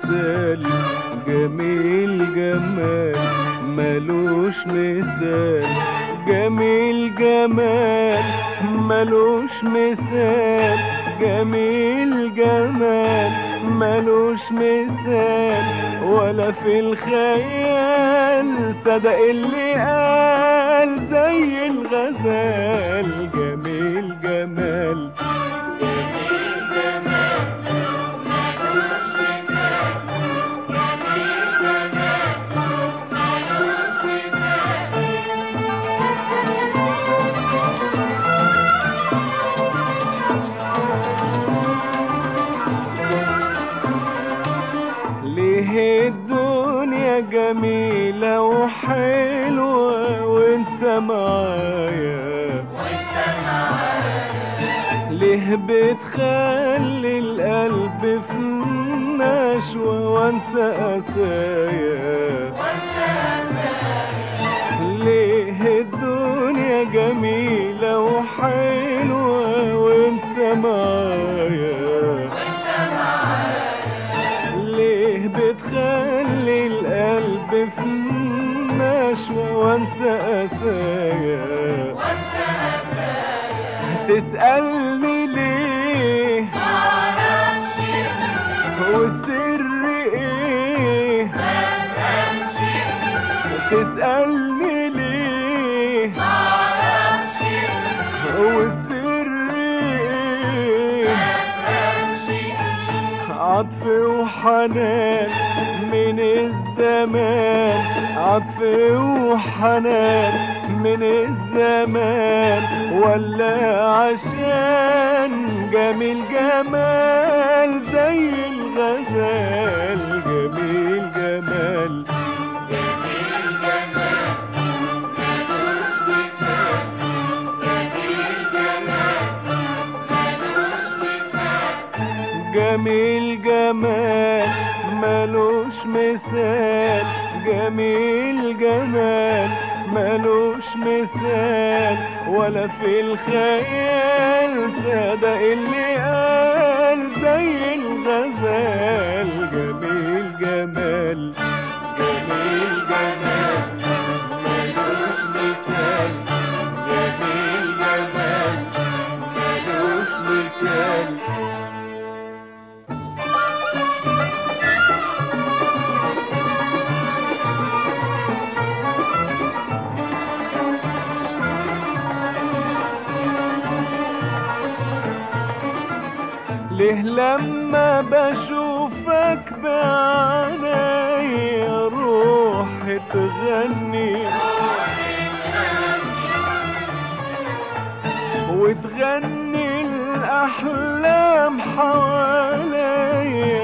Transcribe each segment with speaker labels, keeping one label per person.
Speaker 1: مثال جميل جمال ملوش مثال جميل جمال ملوش مثال جميل جمال ملوش مثال ولا في الخيال صدق اللي قال زي الغزال جميل جمال ليه الدنيا جميلة وحلوة وانت معايا ليه بتخلي القلب في نشوة وانسى قسايا ليه الدنيا جميلة وحلوة وانت معايا ليه بتخلي القلب في نشوة وانسى قسايا تسألني ليه والسر ايه تسألني ليه والسر ايه عطف وحنان من الزمان عطف وحنان من الزمان ولا عشان جميل جمال زي الغزال جميل جمال جميل جمال ملوش مثال جميل جمال ملوش مثال ولا في الخيال صدق اللي قال زي الغزال جميل جمال جميل جمال ملوش مثال جميل جمال ملوش مثال ليه لما بشوفك بعيني روحي تغني وتغني الأحلام حواليا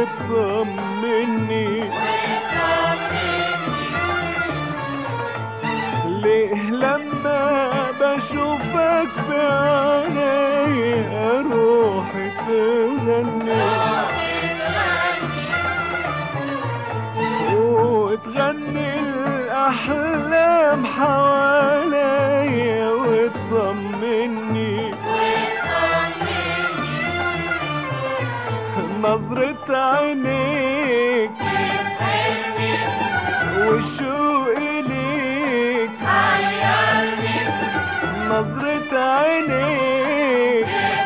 Speaker 1: وتطمني ليه لما بشوفك بعيني روحي تغني وتغني الأحلام حواليا وتطمني نظرة عينيك والشوق إليك نظرة عينيك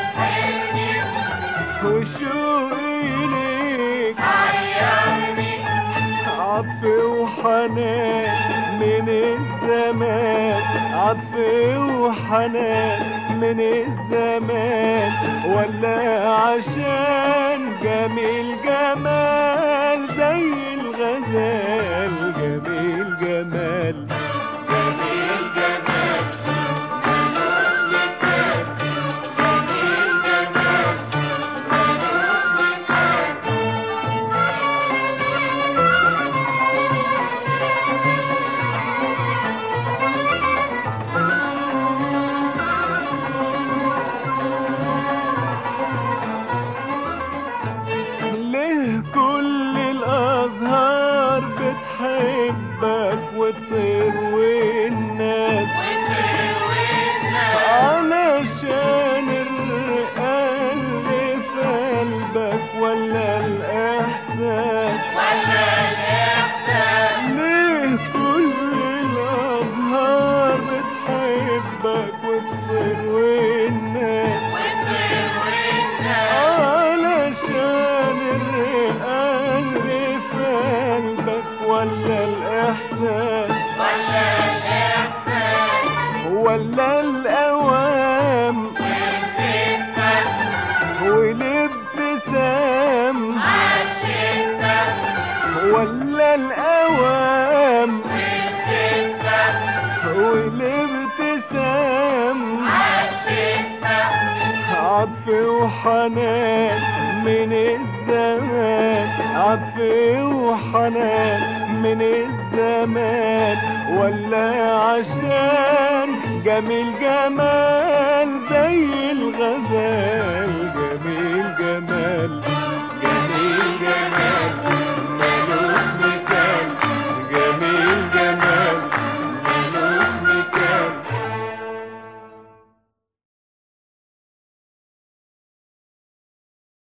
Speaker 1: وشوق إليك عطف وحنان من الزمان عطف وحنان من الزمان ولا عشان جميل جمال زي الغزال جميل جمال جميل جمال ليه كل الأزهار بتحبك وتطير والناس علشان الرقة اللي في قلبك ولا الإحساس ولا الإحساس
Speaker 2: ولا الإحساس
Speaker 1: ولا الأوام
Speaker 2: والخدمة
Speaker 1: والابتسام
Speaker 2: عالشدة
Speaker 1: ولا الأوام
Speaker 2: والخدمة
Speaker 1: والابتسام
Speaker 2: عالشدة
Speaker 1: عطف وحنان من الزمان عطف وحنان من الزمان ولا عشان جميل جمال زي الغزال